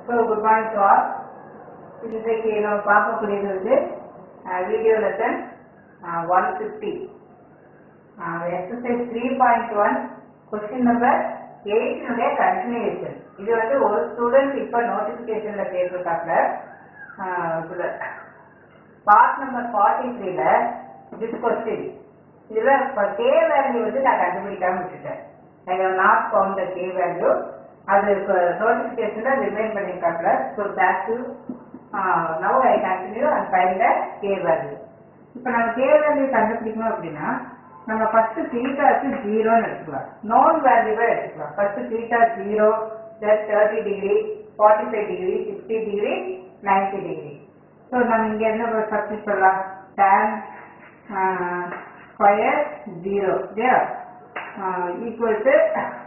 So good morning to all இன்றைக்கு நம்ம பார்க்கக்கூடியது வந்து video lesson one fifty exercise three point one question number எயிட்டினுடைய கண்டினியூஷன் இது வந்து ஒரு ஸ்டூடெண்ட் இப்போ நோட்டிஃபிகேஷனில் கேட்டிருக்காங்க பார்ட் நம்பர் ஃபார்ட்டி த்ரீல திஸ் கொஸ்டின் இதில் இப்போ கே வேல்யூ வந்து நான் கண்டுபிடிக்காம விட்டுட்டேன் I have not found the K value அது நோட்டிஃபிகேஷனில் ரிமைன் பண்ணியிருக்காங்க so back to now I continue and find the K value இப்போ நம்ம கே வேல்யூ கண்டுபிடிக்கணும் அப்படின்னா நம்ம ஃபர்ஸ்ட் தீட்டாக்கு ஜீரோன்னு எடுத்துக்கலாம் நோன் வேல்யூவை எடுத்துக்கலாம் first theta zero plus thirty degree forty five degree sixty degree ninety degree so நம்ம இங்கே என்ன சப்ஸ்டிட் பண்ணலாம் டேன் ஸ்கொயர் ஜீரோ இல்லையா equal to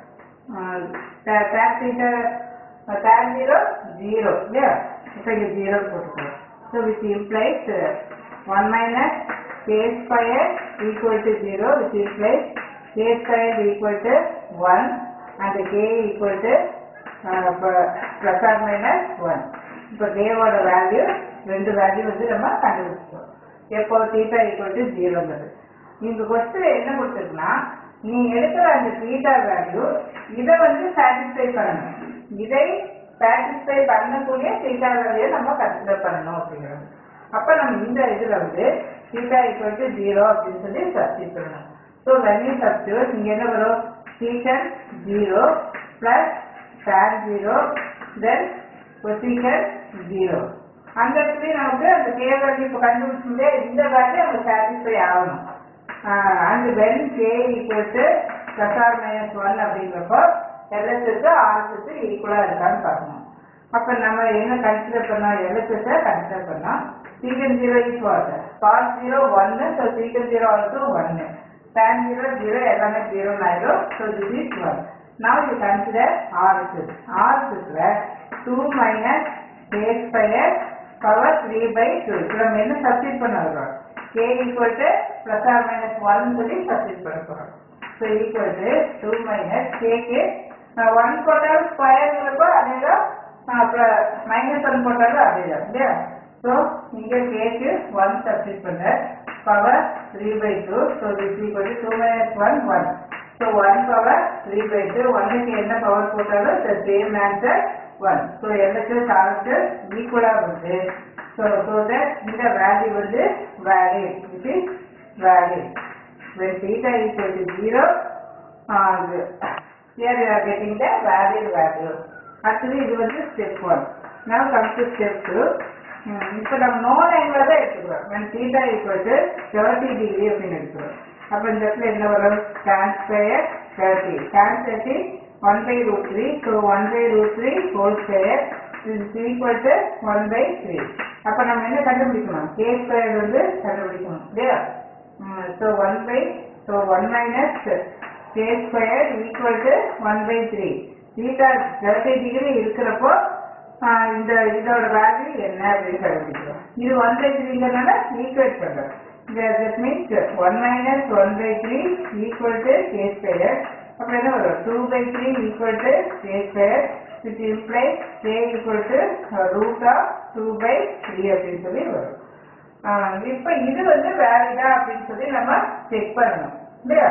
tan theta tan zero zero இல்லையா இப்போ இங்கே ஜீரோ போட்டுக்கலாம் so which implies one minus k square equal to 0 which implies k square equal to 1 and k equal to uh, plus or minus 1 இப்போ k ஓட value ரெண்டு value வந்து நம்ம கண்டுபிடிச்சிட்டோம் எப்போ தீட்டா ஈக்குவல் டு ஜீரோங்கிறது இந்த கொஸ்டின் என்ன கொடுத்துருக்குன்னா நீ எடுக்கிற அந்த தீட்டா வேல்யூ இதை வந்து சாட்டிஸ்ஃபை பண்ணணும் இதை சாட்டிஸ்ஃபை பண்ணக்கூடிய தீட்டா வேல்யூ நம்ம கன்சிடர் பண்ணணும் அப்படிங்கிறது அப்ப நம்ம இந்த இதுல வந்து தீட்டா ஈக்குவல் டு ஜீரோ அப்படின்னு சொல்லி சப்ஸ்டிட் பண்ணணும் ஸோ வெனி சப்ஸ்டியூட் இங்க என்ன வரும் secant zero plus tan zero then cosecant zero அந்த இடத்துல நமக்கு அந்த கே வேல்யூ இப்போ கண்டுபிடிச்சுட்டே இந்த வேல்யூ நம்ம சாட்டிஸ்ஃபை ஆகணும் and when K equal to plus or minus one அப்படிங்கிறப்போ எல்எஸ்க்கு ஆர்எஸ்க்கு ஈக்குவலா இருக்கான்னு பார்க்கணும் அப்ப நம்ம என்ன கன்சிடர் பண்ணோம் எல்எஸ்எஸ் கன்சிடர் பண்ணோம் secant zero is what cos zero ஒன்னு ஸோ சீக்கன் ஜீரோ ஆல்சோ ஒன்னு tan ஜீரோ ஜீரோ எல்லாமே ஜீரோ ஆயிடும் so this is one now you consider RHS ஆர்எஸ்எஸ்ல two minus K square power three by two இப்போ நம்ம என்ன substitute பண்ண வரோம் K equal to plus or minus one சொல்லி சப்ஸ்டிட் பண்ண போறோம் so equal to two minus கேக்கு ஒன் போட்டாலும் ஸ்கொயருங்கிறப்போ அதே தான் அப்புறம் மைனஸ் ஒன் போட்டாலும் அதே தான் இல்லையா ஸோ இங்கே கேக்கு ஒன் சப்ஸ்டிட் பண்ண power three by two so this equal to two minus one one so one power three by two ஒன்னுக்கு என்ன பவர் போட்டாலும் the same answer one so LHS answer ஈக்குவலாக வருது ஸோ ஸோ தட் இந்த value வந்து valid it is valid when theta equal to 0 uh, here you are getting the valid value actually இது வந்து step 1 now come to step 2 இப்போ நம்ம known angle தான் எடுத்துக்கிறோம் when theta equal to 30 degree அப்படின்னு எடுத்துக்கிறோம் அப்போ இந்த இடத்துல என்ன வரும் tan square 30 tan 30 1 by root 3 so 1 by root 3 whole square is equal to 1 by 3 அப்போ நம்ம என்ன கண்டுபிடிக்கணும் k square வந்து கண்டுபிடிக்கணும் இல்லையா so 1 by so 1 minus k square equal to 1 by 3 theta 30 degree இருக்கிறப்போ இந்த இதோட வேல்யூ என்ன அப்படின்னு கண்டுபிடிக்கிறோம் இது 1 by 3ங்கிறனால ஈக்குவேட் பண்றோம் that means 1 minus 1 by 3 equal to k square அப்புறம் என்ன வரும் 2 by 3 equal to k square which implies k equal to root of 2 by 3 அப்படின்னு சொல்லி வரும் இப்ப இது வந்து வேலிடா அப்படின்னு சொல்லி நம்ம செக் பண்ணணும் இல்லையா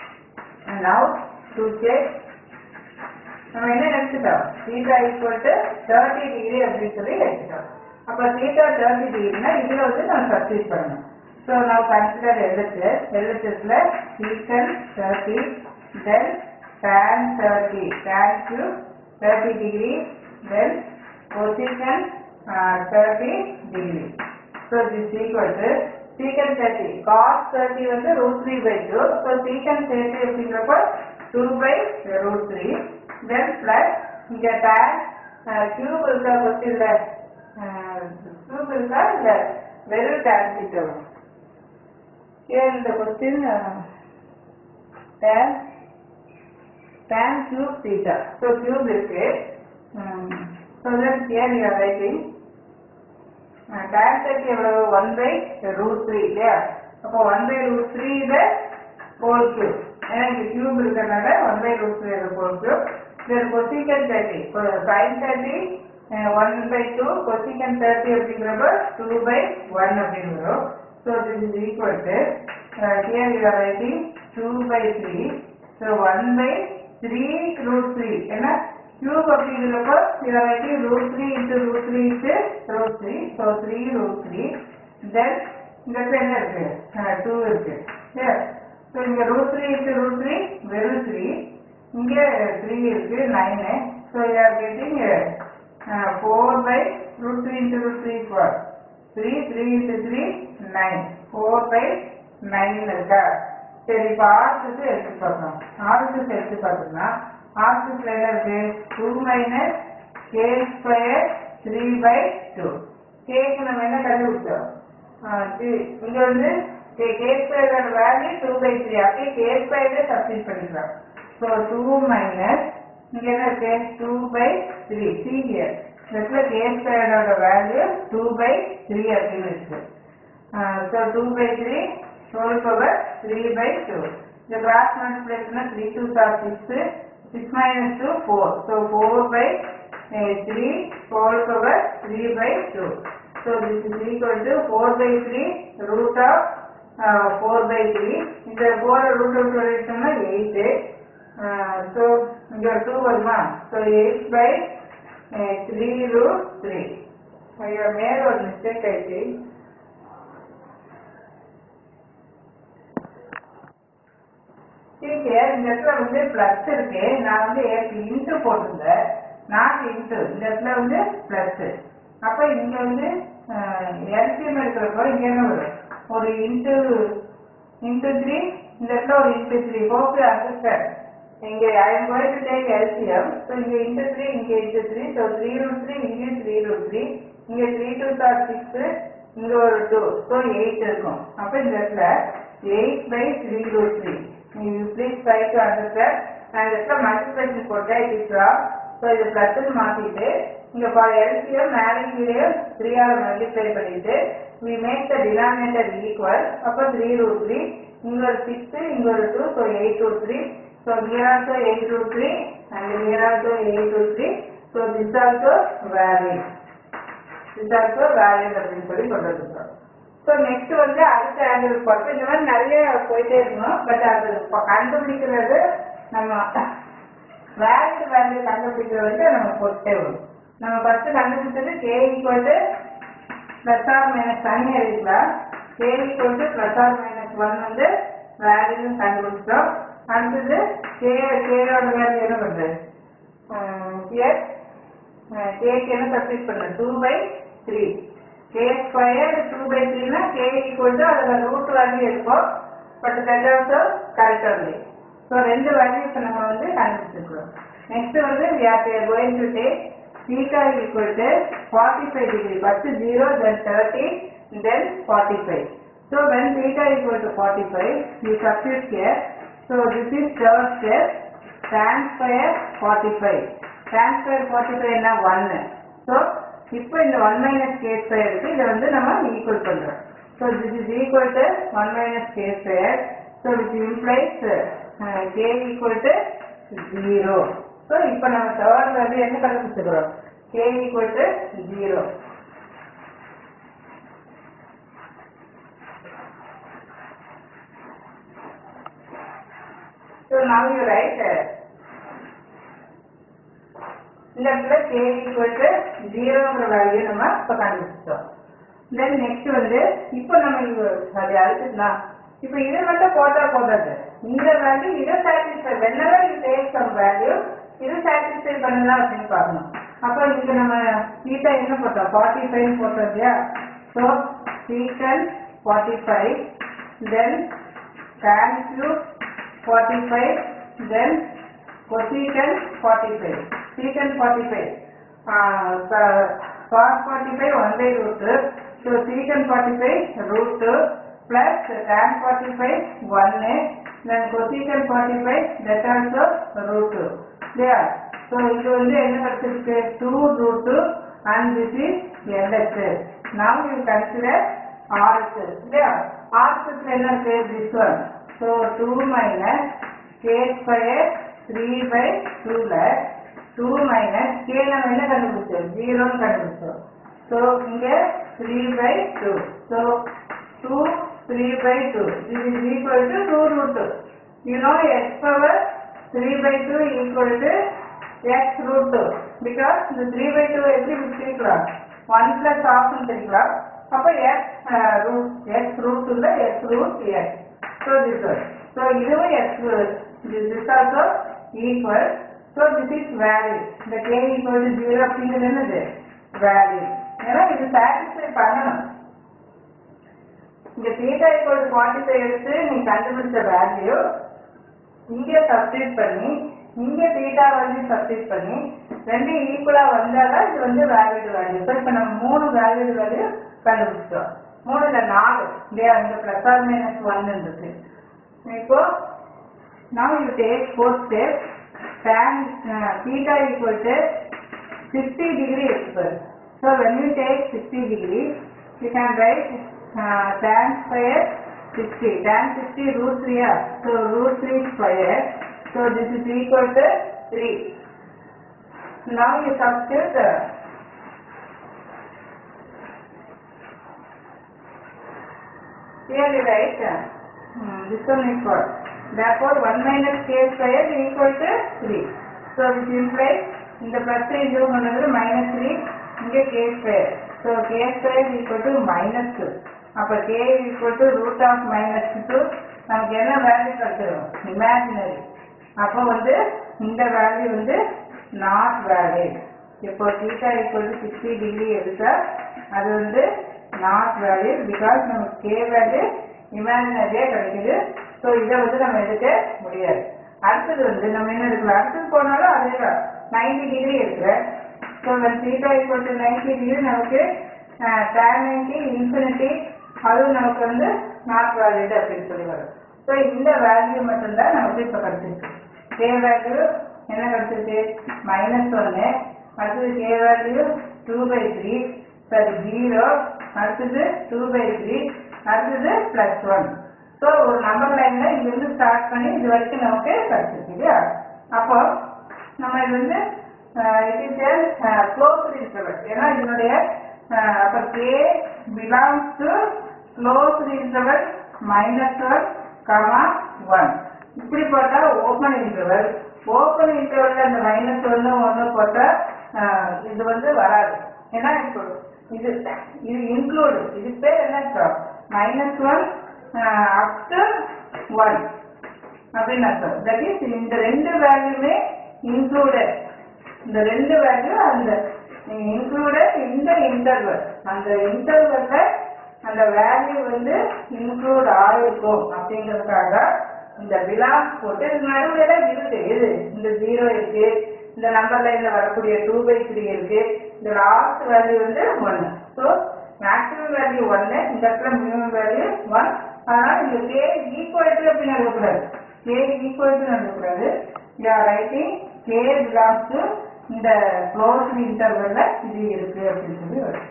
நவ் டு செக் நம்ம என்ன எடுத்துட்டோம் theta equal to thirty degree அப்படின்னு சொல்லி எடுத்துட்டோம் அப்ப தீட்டா தேர்ட்டி டிகிரினா இதுல வந்து நம்ம சப்ஸ்டிட் பண்ணணும் ஸோ நான் கன்சிடர் எல்எஸ்எஸ் எல்எஸ்எஸ்ல secant thirty then tan thirty tan to thirty degree then position thirty degree So this equal to secant 30. Cos 30 வந்து root 3 by 2. So secant 30 அப்படிங்கிறப்ப 2 by root 3. Then plus இங்க tan uh, cube இருக்கா கொஸ்டின்ல cube இருக்கா இல்ல வெறும் tan theta here இந்த question tan tan cube theta. So cube இருக்கு um, so then here you are writing tan thirty எவ்வளவு ஒன் பை ரூட் த்ரீ இல்லையா அப்போ ஒன் பை ரூட் த்ரீ இத ஹோல் கியூப் ஏன்னா இங்க கியூப் இருக்கிறதுனால one by root three whole cube then cosecant thirty sine thirty one by two cosecant thirty அப்படிங்கிறப்ப two by one அப்படின்னு வரும் so this is equal to here you are writing two by three so one by three root three ஏன்னா cube அப்படிங்கிறப்போ you are writing root three into root three into root three so three root three then இந்த இடத்துல என்ன இருக்கு two இருக்கு so இங்க root three into root three வெறும் three இங்க த்ரீ இருக்கு nine so you are getting four by root three into root three four three three into three nine four by nine இருக்கா சரி இப்போ ஆர்த்துக்கு எடுத்து பார்க்கலாம் ஆர்த்துக்கு எடுத்து பார்த்தோம்னா ஆர்த்துக்கு என்ன இருக்கு two minus K square three by two கேக்கு நம்ம என்ன கண்டுபிடிச்சோம் இங்க வந்து கே ஸ்கொயரோட வேல்யூ டூ பை த்ரீ அப்படியே கே ஸ்கொயரே சப்ஸ்டிட் பண்ணிக்கலாம் ஸோ டூ மைனஸ் இங்க என்ன இருக்கு two by three see here இதுல கே ஸ்கொயரோட வேல்யூ டூ பை த்ரீ அப்படின்னு இருக்கு so two by three whole power three by two இந்த cross multiplication three two are six six minus two four so four by three whole power three by two so this is equal to four by three root of four by three இந்த ஃபோரை root out பண்ணிட்டோம்னா eight so இங்கே two வருமா so eight by three root three ஐயோ மேலே ஒரு mistake ஆயிடுச்சு சரி இந்த இடத்துல வந்து பிளஸ் இருக்கு நான் வந்து இன்ட்டு போட்டிருந்தேன் நாட் இன்ட்டு இந்த இடத்துல வந்து பிளஸ் அப்ப இங்க வந்து எல்சிஎம் இருக்கிறப்போ இங்க என்ன வரும் ஒரு இன்ட்டு இன்ட்டு த்ரீ இந்த இடத்துல ஒரு இன்ட்டு த்ரீ ஹோப் அண்டர்ஸ்டாண்ட் இங்க I am going to take LCM so இங்க இன்ட்டு த்ரீ இங்க into three so three root three இங்கேயும் த்ரீ ரூட் த்ரீ இங்க த்ரீ டூ சார் சிக்ஸ் இங்க ஒரு டூ ஸோ எயிட் இருக்கும் அப்ப இந்த இடத்துல eight by three root three you please try to understand and இடத்துல மல்டிப்ளேஷன் போட்டா it is wrong so இது பிளஸ் மாத்திட்டு இங்க for LCM மேலே கீழே த்ரீ ஆர் மல்டிப்ளை பண்ணிட்டு we make the denominator equal அப்ப த்ரீ ரூட் த்ரீ இங்க ஒரு சிக்ஸ் இங்க ஒரு two so eight root three so here also eight root three and here also eight root three so this also valid this also valid அப்படின்னு சொல்லி கொண்டு வந்துருக்கோம் so next வந்து அடுத்த ஆங்கிள் பார்த்து இந்த மாதிரி நிறைய போயிட்டே இருக்கணும் பட் அது இப்போ கண்டுபிடிக்கிறது நம்ம வேல்யூ வேல்யூ கண்டுபிடிக்கிறது வந்து நம்ம போட்டே வரும் நம்ம ஃபர்ஸ்ட் கண்டுபிடிச்சது K equal to plus or minus தனியாக இருக்கலாம் K equal to plus or minus one வந்து வேல்யூ கண்டுபிடிச்சோம் அடுத்தது கே கேயோட வேல்யூ என்ன பண்ணுறது ஹியர் கேக்கு என்ன சப்ஸ்டிட் பண்ணுறது two by three K square two by த்ரீனா கே ஈக்குவல் டு அதில் ரூட் வேல்யூ இருக்கும் but that also correct only so ரெண்டு வேல்யூ இப்போ நம்ம வந்து கண்டுபிடிச்சிருக்கிறோம் நெக்ஸ்ட் வந்து we are going to take theta equal to 45 degree first 0 then 30 then 45 so when theta equal to 45 you substitute here so this is third step tan square 45 tan square 45 என்ன 1 so இப்போ இந்த 1 minus K ஸ்கொயருக்கு இதை வந்து நம்ம equal பண்றோம் so this is equal to one minus K square so which implies K equal to zero so இப்போ நம்ம தேர்ட் வந்து என்ன கண்டுபிடிச்சிக்கிறோம் K equal to zero so now you write இந்த இடத்துல கே ஈக்குவல் டு ஜீரோங்கிற வேல்யூ நம்ம இப்போ கண்டுபிடிச்சோம் தென் நெக்ஸ்ட் வந்து இப்போ நம்ம இங்க அது அடுத்துக்கலாம் இப்போ இதை மட்டும் போட்டா போதாது இந்த வேல்யூ இதை satisfy whenever you take some value இதை சாட்டிஸ்ஃபை பண்ணலாம் அப்படின்னு பார்க்கணும் அப்போ இங்க நம்ம தீட்டா என்ன போட்டோம் ஃபார்ட்டி ஃபைவ் போட்டோம் இல்லையா so secant forty five then tan cube 45 then cosecant 45 secant 45 uh, the- cos 45 1 by root 2 so secant 45 root 2 plus tan 45 1 then cosecant 45 that also root 2 there so இது வந்து என்ன கிடைச்சிருக்கு 2 root 2 and this is LHS now you consider RHS இல்லையா RHS ல என்ன இருக்கு this one so 2 minus k square 3 by 2 ல two minus K நம்ம என்ன கண்டுபிடிச்சோம் ஜீரோன்னு கண்டுபிடிச்சோம் ஸோ இங்க three by two so two three by two இது is equal to two root two you know X power three by two equal to X root two because இந்த three by two எப்படி பிரிக்கலாம் one plus ஆஃப்னு தெரிக்கலாம் அப்போ X root X root இல்லை X root X so this one so இதுவும் X this is also equal so this is valid இந்த k equal to 0 அப்படிங்கிறது என்னது valid ஏன்னா இது satisfy பண்ணணும் இங்க theta equal to 45 எடுத்து நீ கண்டுபிடிச்ச வேல்யூ இங்கே சப்ஸ்டிட் பண்ணி இங்க தீட்டா வந்து சப்ஸ்டிட் பண்ணி ரெண்டும் ஈக்குவலா வந்தாதான் இது வந்து வேலிட் வேல்யூ ஸோ இப்போ நம்ம மூணு வேலிட் வேல்யூ கண்டுபிடிச்சோம் மூணுல நாலு இல்லையா இங்க பிளஸ் ஆர் மைனஸ் ஒன் இருக்கு இப்போ now you take fourth step tan uh, theta equal to 60 degree expert so when you take 60 degree you can write uh, tan square 60 tan 60 root 3 ah. so root 3 square so this is equal to 3 now you substitute uh, clearly write uh, hmm, this one is what therefore 1 minus k square is equal to 3 so which implies இந்த plus இது பண்ணது minus 3 இங்க k square so k square is equal to minus 2 அப்ப k is equal to root of minus 2 நமக்கு என்ன value கிடைச்சிடும் imaginary அப்போ வந்து இந்த வேல்யூ வந்து நாட் வேலிட் இப்போ theta equal to 60 டிகிரி எடுத்தா அது வந்து நாட் வேலிட் பிகாஸ் நமக்கு k வேல்யூ இமேஜினரியா கிடைக்குது ஸோ இதை வந்து நம்ம எடுக்க முடியாது அடுத்தது வந்து நம்ம என்ன எடுக்கலாம் அடுத்தது போனாலும் அதே தான் நைன்டி டிகிரி எடுக்கிறேன் so when theta equal to 90 degree நமக்கு tan 90 இன்ஃபினிட்டி அதுவும் நமக்கு வந்து நாட் வேலிட் அப்படின்னு சொல்லி வரும் ஸோ இந்த வேல்யூ மட்டும்தான் நமக்கு இப்போ கிடைச்சிருக்கு கே வேல்யூ என்ன கிடைச்சிருக்கு மைனஸ் ஒன்று அடுத்தது K value two by three சரி ஜீரோ அடுத்தது டூ பை த்ரீ அடுத்தது பிளஸ் ஒன் ஸோ ஒரு நம்பர் லைன்ல இங்கிருந்து ஸ்டார்ட் பண்ணி இது வரைக்கும் நமக்கு கிடைச்சிருக்கு இல்லையா அப்போ நம்ம இது வந்து இட் இஸ் க்ளோஸ் இன்டர்வல் ஏன்னா இதனுடைய அஹ், அப்ப K belongs to closed interval minus one comma one இப்படி போட்டா ஓப்பன் இன்டர்வல் ஓப்பன் இன்டர்வல்ல இந்த மைனஸ் ஒன்னு ஒன்னு போட்டா அஹ், இது வந்து வராது ஏன்னா இப்போ இது இது இன்க்ளூடு இது பேர் என்ன minus one up to one அப்படின்னு அர்த்தம் தட் இஸ் இந்த ரெண்டு வேல்யூமே இன்க்ளூடட் இந்த ரெண்டு வேல்யூ அந்த இன்க்ளூடட் இந்த இன்டர்வல் அந்த இன்டர்வல்ல அந்த வேல்யூ வந்து இன்க்ளூட் ஆயிருக்கும் அப்படிங்கிறதுக்காக இந்த பிலாங்ஸ் போட்டு இது நடுவுல தான் இருக்கு இது இந்த ஜீரோ இருக்கு இந்த நம்பர் லைன்ல வரக்கூடிய டூ பை த்ரீ இருக்கு இந்த லாஸ்ட் வேல்யூ வந்து ஒன்னு ஸோ மேக்ஸிமம் வேல்யூ ஒன்னு இந்த இடத்துல மினிமம் வேல்யூ ஒன் அதனால இந்த கே ஈக்குவல் டு அப்படின்னு எழுதக்கூடாது கே ஈக்குவல் டு எழுதக்கூடாது you are writing K belongs to இந்த க்ளோஸ் இன்டர்வல்ல இது இருக்கு அப்படின்னு சொல்லி வரும்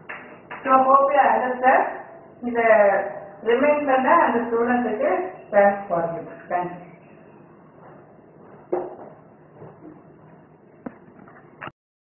ஸோ ஹோப் யூ அண்டர்ஸ்டாண்ட் இதை ரிமைண்ட் பண்ண அந்த ஸ்டூடெண்ட்டுக்கு தேங்க்ஸ் ஃபார் யூ தேங்க்ஸ்